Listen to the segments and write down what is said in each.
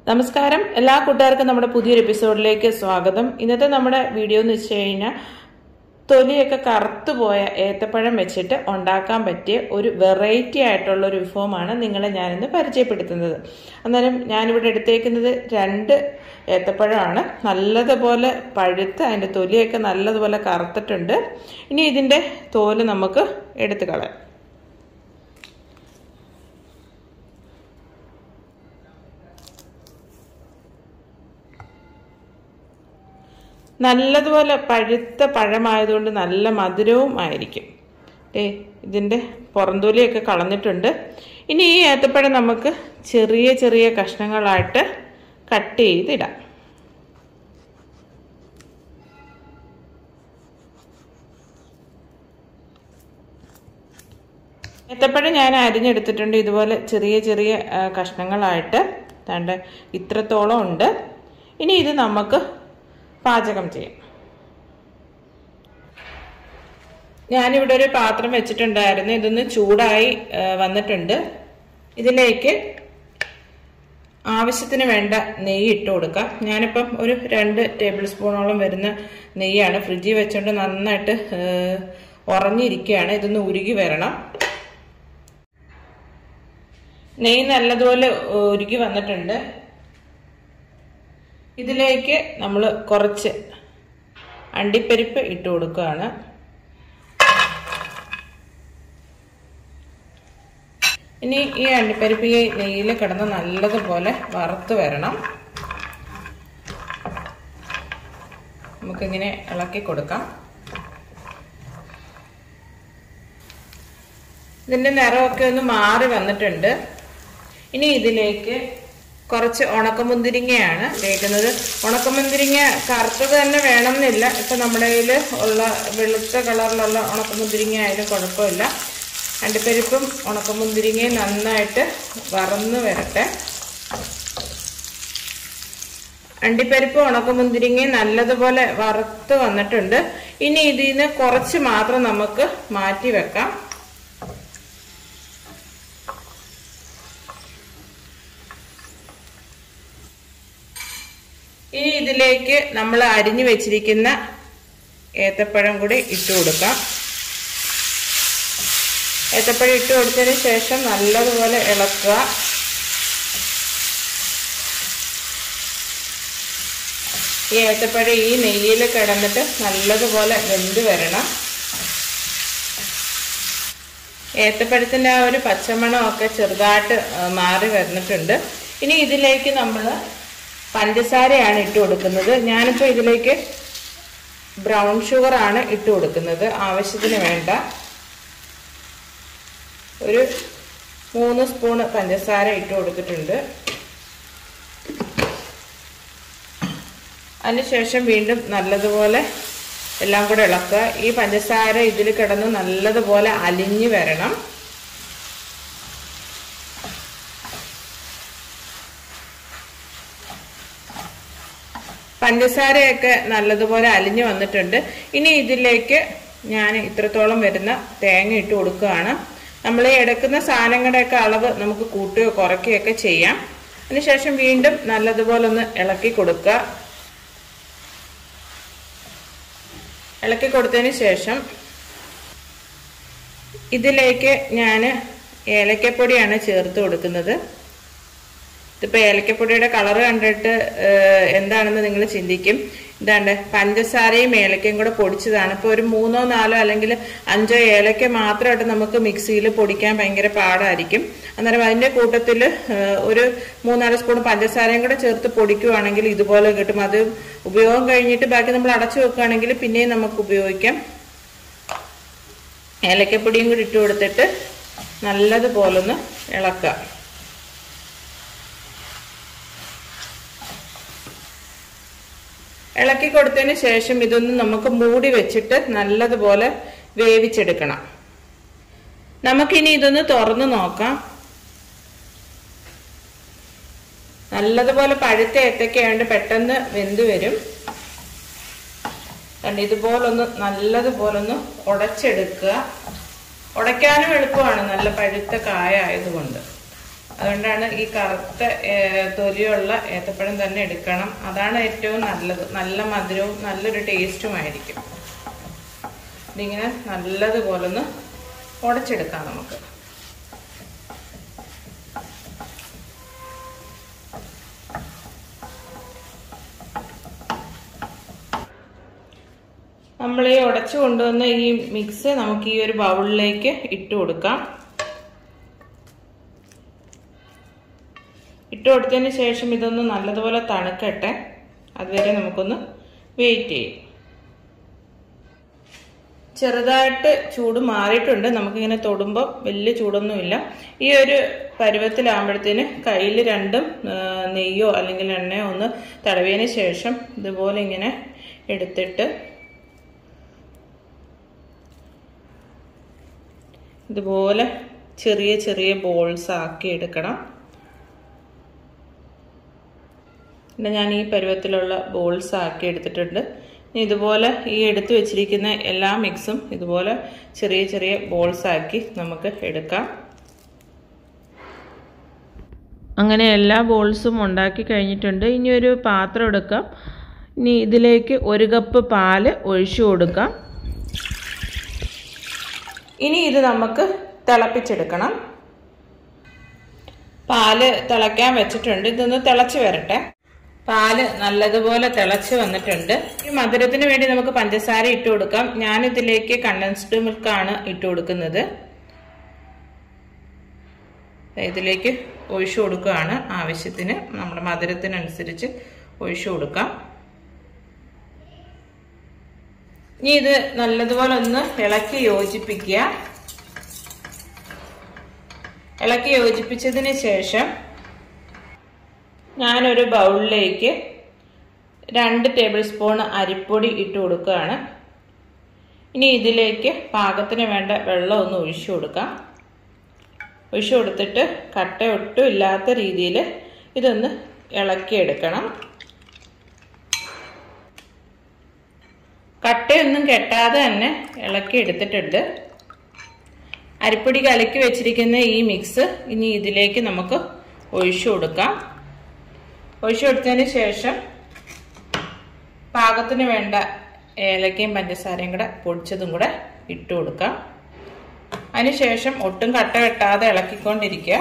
നമസ്കാരം എല്ലാ കൂട്ടുകാർക്കും നമ്മുടെ പുതിയൊരു എപ്പിസോഡിലേക്ക് സ്വാഗതം ഇന്നത്തെ നമ്മുടെ വീഡിയോ എന്ന് വെച്ച് കഴിഞ്ഞാൽ തൊലിയൊക്കെ കറുത്തു പോയ ഏത്തപ്പഴം വെച്ചിട്ട് ഉണ്ടാക്കാൻ പറ്റിയ ഒരു വെറൈറ്റി ആയിട്ടുള്ള ഒരു വിഭവമാണ് നിങ്ങളെ ഞാനിന്ന് പരിചയപ്പെടുത്തുന്നത് അന്നേരം ഞാനിവിടെ എടുത്തേക്കുന്നത് രണ്ട് ഏത്തപ്പഴമാണ് നല്ലതുപോലെ പഴുത്ത് അതിൻ്റെ തൊലിയൊക്കെ നല്ലതുപോലെ കറുത്തിട്ടുണ്ട് ഇനി ഇതിൻ്റെ തോല് നമുക്ക് എടുത്തു കളയാം നല്ലതുപോലെ പഴുത്ത പഴമായതുകൊണ്ട് നല്ല മധുരവും ആയിരിക്കും ഏ ഇതിൻ്റെ പുറന്തൊലിയൊക്കെ കളഞ്ഞിട്ടുണ്ട് ഇനി ഈ ഏത്തപ്പഴം നമുക്ക് ചെറിയ ചെറിയ കഷ്ണങ്ങളായിട്ട് കട്ട് ചെയ്തിടാം ഏത്തപ്പഴം ഞാൻ അരിഞ്ഞെടുത്തിട്ടുണ്ട് ഇതുപോലെ ചെറിയ ചെറിയ കഷ്ണങ്ങളായിട്ട് തണ്ട് ഇത്രത്തോളം ഉണ്ട് ഇനി ഇത് നമുക്ക് പാചകം ചെയ്യാം ഞാനിവിടെ ഒരു പാത്രം വെച്ചിട്ടുണ്ടായിരുന്നു ഇതൊന്ന് ചൂടായി വന്നിട്ടുണ്ട് ഇതിലേക്ക് ആവശ്യത്തിന് വേണ്ട നെയ്യ് ഇട്ട് കൊടുക്കാം ഞാനിപ്പം ഒരു രണ്ട് ടേബിൾ സ്പൂണോളം വരുന്ന നെയ്യാണ് ഫ്രിഡ്ജിൽ വെച്ചുകൊണ്ട് നന്നായിട്ട് ഉറഞ്ഞിരിക്കുകയാണ് ഇതൊന്ന് ഉരുകി വരണം നെയ്യ് നല്ലതുപോലെ ഉരുകി വന്നിട്ടുണ്ട് ഇതിലേക്ക് നമ്മൾ കുറച്ച് അണ്ടിപ്പരിപ്പ് ഇട്ട് കൊടുക്കുകയാണ് ഇനി ഈ അണ്ടിപ്പരിപ്പ് ഈ നെയ്യിൽ കിടന്ന് നല്ലതുപോലെ വറുത്ത് വരണം നമുക്കിങ്ങനെ ഇളക്കി കൊടുക്കാം ഇതിൻ്റെ നിറമൊക്കെ ഒന്ന് മാറി വന്നിട്ടുണ്ട് ഇനി ഇതിലേക്ക് കുറച്ച് ഉണക്കമുന്തിരിങ്ങയാണ് തേക്കുന്നത് ഉണക്കമുന്തിരിങ്ങ കറുത്തത് തന്നെ വേണമെന്നില്ല ഇപ്പം നമ്മുടെ കയ്യിൽ ഉള്ള വെളുത്ത കളറിലുള്ള ഉണക്കമുന്തിരിങ്ങ ആയാലും കുഴപ്പമില്ല അണ്ടിപ്പരിപ്പും ഉണക്കമുന്തിരിങ്ങയും നന്നായിട്ട് വറന്ന് വരട്ടെ അണ്ടിപ്പരിപ്പ് ഉണക്കമുന്തിരിങ്ങയും നല്ലതുപോലെ വറുത്ത് വന്നിട്ടുണ്ട് ഇനി ഇതിൽ നിന്ന് കുറച്ച് മാത്രം നമുക്ക് മാറ്റി വെക്കാം ഇനി ഇതിലേക്ക് നമ്മൾ അരിഞ്ഞു വെച്ചിരിക്കുന്ന ഏത്തപ്പഴം കൂടി ഇട്ട് കൊടുക്കാം ഏത്തപ്പഴം ഇട്ട് കൊടുത്തതിന് ശേഷം നല്ലതുപോലെ ഇളക്കുക ഈ ഏത്തപ്പഴം ഈ നെയ്യിൽ കിടന്നിട്ട് നല്ലതുപോലെ വെന്ത് വരണം ഏത്തപ്പഴത്തിൻ്റെ ആ ഒരു പച്ചമണമൊക്കെ ചെറുതായിട്ട് മാറി വന്നിട്ടുണ്ട് ഇനി ഇതിലേക്ക് നമ്മൾ പഞ്ചസാരയാണ് ഇട്ട് കൊടുക്കുന്നത് ഞാനിപ്പോൾ ഇതിലേക്ക് ബ്രൗൺ ഷുഗർ ആണ് ഇട്ട് കൊടുക്കുന്നത് ആവശ്യത്തിന് വേണ്ട ഒരു മൂന്ന് സ്പൂണ് പഞ്ചസാര ഇട്ട് കൊടുത്തിട്ടുണ്ട് അതിനുശേഷം വീണ്ടും നല്ലതുപോലെ എല്ലാം കൂടെ ഇളക്കുക ഈ പഞ്ചസാര ഇതിൽ കിടന്ന് നല്ലതുപോലെ അലിഞ്ഞു വരണം പഞ്ചസാരയൊക്കെ നല്ലതുപോലെ അലിഞ്ഞു വന്നിട്ടുണ്ട് ഇനി ഇതിലേക്ക് ഞാൻ ഇത്രത്തോളം വരുന്ന തേങ്ങ ഇട്ട് കൊടുക്കുകയാണ് നമ്മൾ എടുക്കുന്ന സാധനങ്ങളുടെയൊക്കെ അളവ് നമുക്ക് കൂട്ടുകയോ കുറയ്ക്കുകയൊക്കെ ചെയ്യാം അതിനുശേഷം വീണ്ടും നല്ലതുപോലെ ഒന്ന് ഇളക്കി കൊടുക്കുക ഇളക്കി കൊടുത്തതിന് ശേഷം ഇതിലേക്ക് ഞാൻ ഏലക്കപ്പൊടിയാണ് ചേർത്ത് കൊടുക്കുന്നത് ഇതിപ്പോൾ ഏലക്കപ്പൊടിയുടെ കളറ് കണ്ടിട്ട് എന്താണെന്ന് നിങ്ങൾ ചിന്തിക്കും ഇതാണ്ട് പഞ്ചസാരയും ഏലക്കയും കൂടെ പൊടിച്ചതാണ് ഇപ്പോൾ ഒരു മൂന്നോ നാലോ അല്ലെങ്കിൽ അഞ്ചോ ഏലക്ക മാത്രമായിട്ട് നമുക്ക് മിക്സിയിൽ പൊടിക്കാൻ ഭയങ്കര പാടായിരിക്കും അന്നേരം അതിൻ്റെ കൂട്ടത്തിൽ ഒരു മൂന്നാല് സ്പൂൺ പഞ്ചസാരയും കൂടെ ചേർത്ത് പൊടിക്കുവാണെങ്കിൽ ഇതുപോലെ കിട്ടും അത് ഉപയോഗം കഴിഞ്ഞിട്ട് ബാക്കി നമ്മൾ അടച്ചു വെക്കുകയാണെങ്കിൽ പിന്നെയും നമുക്ക് ഉപയോഗിക്കാം ഏലക്കപ്പൊടിയും കൂടി ഇട്ട് കൊടുത്തിട്ട് നല്ലതുപോലൊന്ന് ഇളക്കുക ഇളക്കി കൊടുത്തതിന് ശേഷം ഇതൊന്ന് നമുക്ക് മൂടി വെച്ചിട്ട് നല്ലതുപോലെ വേവിച്ചെടുക്കണം നമുക്കിനി ഇതൊന്ന് തുറന്നു നോക്കാം നല്ലതുപോലെ പഴുത്ത ഏത്തക്കയാണ്ട് പെട്ടെന്ന് വെന്ത് വരും കണ്ട് ഇതുപോലൊന്ന് നല്ലതുപോലൊന്ന് ഉടച്ചെടുക്കുക ഉടയ്ക്കാനും എളുപ്പമാണ് നല്ല പഴുത്ത കായ ആയതുകൊണ്ട് അതുകൊണ്ടാണ് ഈ കറുത്ത ഏഹ്, തൊലിയുള്ള ഏത്തപ്പഴം തന്നെ എടുക്കണം അതാണ് ഏറ്റവും നല്ലത് നല്ല മധുരവും നല്ലൊരു ടേസ്റ്റുമായിരിക്കും ഇതിങ്ങനെ നല്ലതുപോലെ ഒന്ന് ഉടച്ചെടുക്കാം നമുക്ക് നമ്മൾ ഈ ഉടച്ചു കൊണ്ടുവന്ന ഈ മിക്സ് നമുക്ക് ഈ ഒരു ബൗളിലേക്ക് ഇട്ട് കൊടുക്കാം ഇട്ട് കൊടുത്തതിന് ശേഷം ഇതൊന്ന് നല്ലതുപോലെ തണുക്കട്ടെ അതുവരെ നമുക്കൊന്ന് വെയിറ്റ് ചെയ്യും ചെറുതായിട്ട് ചൂട് മാറിയിട്ടുണ്ട് നമുക്കിങ്ങനെ തൊടുമ്പോൾ വലിയ ചൂടൊന്നുമില്ല ഈ ഒരു പരുവത്തിലാകുമ്പോഴത്തേന് കയ്യിൽ രണ്ടും ആ, നെയ്യോ അല്ലെങ്കിൽ എണ്ണയോ ഒന്ന് തടവിയതിന് ശേഷം ഇതുപോലെ ഇങ്ങനെ എടുത്തിട്ട് ഇതുപോലെ ചെറിയ ചെറിയ ബോൾസ് ആക്കി എടുക്കണം പിന്നെ ഞാൻ ഈ പരുവത്തിലുള്ള ബോൾസ് ആക്കി എടുത്തിട്ടുണ്ട് ഇനി ഇതുപോലെ ഈ എടുത്തു വെച്ചിരിക്കുന്ന എല്ലാ മിക്സും ഇതുപോലെ ചെറിയ ചെറിയ ബോൾസ് ആക്കി നമുക്ക് എടുക്കാം അങ്ങനെ എല്ലാ ബോൾസും ഉണ്ടാക്കി കഴിഞ്ഞിട്ടുണ്ട് ഇനി ഒരു പാത്രം എടുക്കാം ഇനി ഇതിലേക്ക് ഒരു കപ്പ് പാല് ഒഴിച്ചു കൊടുക്കാം ഇനി ഇത് നമുക്ക് തിളപ്പിച്ചെടുക്കണം പാല് തിളയ്ക്കാൻ വെച്ചിട്ടുണ്ട് ഇതൊന്ന് തിളച്ച് വരട്ടെ പാല് നല്ലതുപോലെ തിളച്ച് വന്നിട്ടുണ്ട് ഈ മധുരത്തിന് വേണ്ടി നമുക്ക് പഞ്ചസാര ഇട്ട് കൊടുക്കാം ഞാൻ ഇതിലേക്ക് കണ്ടൻസ്ഡ് മിൽക്കാണ് ഇട്ട് കൊടുക്കുന്നത് ഇതിലേക്ക് ഒഴിച്ചു കൊടുക്കുകയാണ് ആവശ്യത്തിന് നമ്മുടെ മധുരത്തിനനുസരിച്ച് ഒഴിച്ചു കൊടുക്കാം ഇനി ഇത് നല്ലതുപോലെ ഒന്ന് ഇളക്കി യോജിപ്പിക്കുക ഇളക്കി യോജിപ്പിച്ചതിന് ശേഷം ഞാനൊരു ബൗളിലേക്ക് രണ്ട് ടേബിൾ സ്പൂൺ അരിപ്പൊടി ഇട്ട് കൊടുക്കുകയാണ് ഇനി ഇതിലേക്ക് പാകത്തിന് വേണ്ട വെള്ളം ഒന്ന് ഒഴിച്ചു കൊടുക്കാം ഒഴിച്ചു കൊടുത്തിട്ട് കട്ട ഒട്ടും ഇല്ലാത്ത രീതിയിൽ ഇതൊന്ന് ഇളക്കിയെടുക്കണം കട്ടയൊന്നും കെട്ടാതെ തന്നെ ഇളക്കി എടുത്തിട്ടുണ്ട് അരിപ്പൊടി കലക്കി വെച്ചിരിക്കുന്ന ഈ മിക്സ് ഇനി ഇതിലേക്ക് നമുക്ക് ഒഴിച്ചു കൊടുക്കാം ഒഴിച്ചു കൊടുത്തതിന് ശേഷം പാകത്തിന് വേണ്ട ഏലക്കയും പഞ്ചസാരയും കൂടെ പൊടിച്ചതും കൂടെ ഇട്ട് കൊടുക്കാം അതിനുശേഷം ഒട്ടും കട്ട വെട്ടാതെ ഇളക്കിക്കൊണ്ടിരിക്കുക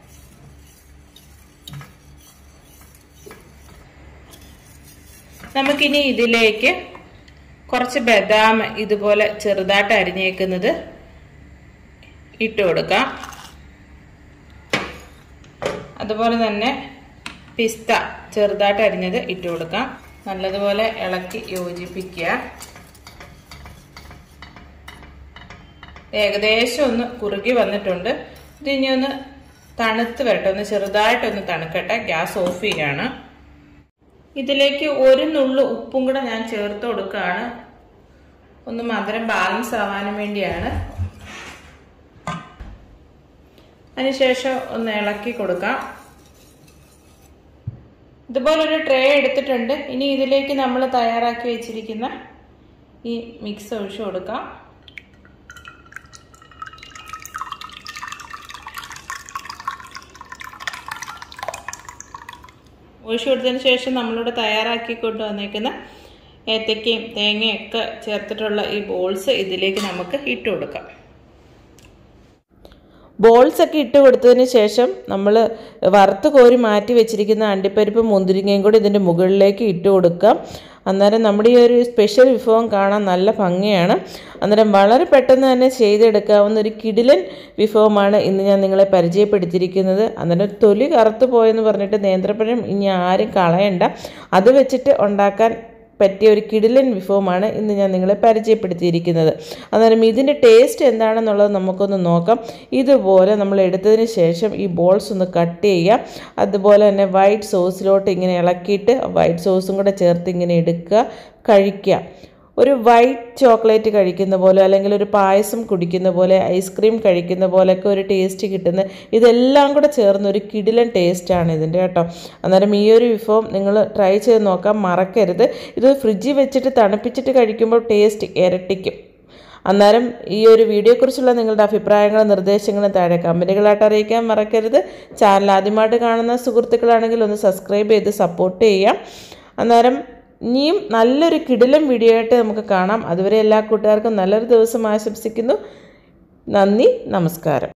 നമുക്കിനി ഇതിലേക്ക് കുറച്ച് ബദാം ഇതുപോലെ ചെറുതായിട്ട് അരിഞ്ഞേക്കുന്നത് ഇട്ട് കൊടുക്കാം അതുപോലെ തന്നെ പിസ്ത ചെറുതായിട്ട് അരിഞ്ഞത് ഇട്ട് കൊടുക്കാം നല്ലതുപോലെ ഇളക്കി യോജിപ്പിക്കുക ഏകദേശം ഒന്ന് കുറുകി വന്നിട്ടുണ്ട് ഇത് ഇനി ഒന്ന് തണുത്ത് വരട്ടെ ഒന്ന് ചെറുതായിട്ടൊന്ന് തണുക്കട്ടെ ഗ്യാസ് ഓഫ് ചെയ്യാണ് ഇതിലേക്ക് ഒരു നുള്ളു ഉപ്പും കൂടെ ഞാൻ ചേർത്ത് കൊടുക്കുകയാണ് ഒന്ന് മധുരം ബാലൻസ് ആവാനും വേണ്ടിയാണ് അതിനുശേഷം ഒന്ന് ഇളക്കി കൊടുക്കാം ഇതുപോലൊരു ട്രേ എടുത്തിട്ടുണ്ട് ഇനി ഇതിലേക്ക് നമ്മൾ തയ്യാറാക്കി വെച്ചിരിക്കുന്ന ഈ മിക്സ് ഒഴിച്ചു കൊടുക്കാം ഒഴിച്ചു കൊടുത്തതിന് ശേഷം നമ്മളിവിടെ തയ്യാറാക്കി കൊണ്ടുവന്നേക്കുന്ന ഏത്തക്കയും തേങ്ങയും ഒക്കെ ചേർത്തിട്ടുള്ള ഈ ബോൾസ് ഇതിലേക്ക് നമുക്ക് ഇട്ട് കൊടുക്കാം ബോൾസ് ഒക്കെ ഇട്ട് കൊടുത്തതിന് ശേഷം നമ്മൾ വറുത്ത് കോരി മാറ്റി വെച്ചിരിക്കുന്ന അണ്ടിപ്പരിപ്പും മുന്തിരിങ്ങയും കൂടി ഇതിൻ്റെ മുകളിലേക്ക് ഇട്ട് കൊടുക്കാം അന്നേരം നമ്മുടെ ഈ ഒരു സ്പെഷ്യൽ വിഭവം കാണാൻ നല്ല ഭംഗിയാണ് അന്നേരം വളരെ പെട്ടെന്ന് തന്നെ ചെയ്തെടുക്കാവുന്ന ഒരു കിടിലൻ വിഭവമാണ് ഇന്ന് ഞാൻ നിങ്ങളെ പരിചയപ്പെടുത്തിയിരിക്കുന്നത് അന്നേരം തൊലി കറുത്തു പോയെന്ന് പറഞ്ഞിട്ട് നേന്ത്രപ്പഴം ഇനി ആരും കളയണ്ട അത് വെച്ചിട്ട് ഉണ്ടാക്കാൻ പറ്റിയ ഒരു കിടിലൻ വിഭവമാണ് ഇന്ന് ഞാൻ നിങ്ങളെ പരിചയപ്പെടുത്തിയിരിക്കുന്നത് അന്നേരം ഇതിൻ്റെ ടേസ്റ്റ് എന്താണെന്നുള്ളത് നമുക്കൊന്ന് നോക്കാം ഇതുപോലെ നമ്മൾ എടുത്തതിന് ശേഷം ഈ ബോൾസ് ഒന്ന് കട്ട് ചെയ്യാം അതുപോലെ തന്നെ വൈറ്റ് സോസിലോട്ട് ഇങ്ങനെ ഇളക്കിയിട്ട് വൈറ്റ് സോസും കൂടെ ചേർത്ത് ഇങ്ങനെ എടുക്കുക കഴിക്കുക ഒരു വൈറ്റ് ചോക്ലേറ്റ് കഴിക്കുന്ന പോലെ അല്ലെങ്കിൽ ഒരു പായസം കുടിക്കുന്ന പോലെ ഐസ്ക്രീം കഴിക്കുന്ന പോലെയൊക്കെ ഒരു ടേസ്റ്റ് കിട്ടുന്ന ഇതെല്ലാം കൂടെ ചേർന്ന ഒരു കിടിലൻ ടേസ്റ്റാണ് ഇതിൻ്റെ കേട്ടോ അന്നേരം ഈ ഒരു വിഭവം നിങ്ങൾ ട്രൈ ചെയ്ത് നോക്കാൻ മറക്കരുത് ഇത് ഫ്രിഡ്ജിൽ വെച്ചിട്ട് തണുപ്പിച്ചിട്ട് കഴിക്കുമ്പോൾ ടേസ്റ്റ് ഇരട്ടിക്കും അന്നേരം ഈ ഒരു വീഡിയോയെക്കുറിച്ചുള്ള നിങ്ങളുടെ അഭിപ്രായങ്ങളും നിർദ്ദേശങ്ങളും താഴെ കമൻറ്റുകളായിട്ട് അറിയിക്കാൻ മറക്കരുത് ചാനൽ ആദ്യമായിട്ട് കാണുന്ന സുഹൃത്തുക്കളാണെങ്കിൽ ഒന്ന് സബ്സ്ക്രൈബ് ചെയ്ത് സപ്പോർട്ട് ചെയ്യാം അന്നേരം ഇനിയും നല്ലൊരു കിടിലം വീഡിയോ ആയിട്ട് നമുക്ക് കാണാം അതുവരെ എല്ലാ കൂട്ടുകാർക്കും നല്ലൊരു ദിവസം ആശംസിക്കുന്നു നന്ദി നമസ്കാരം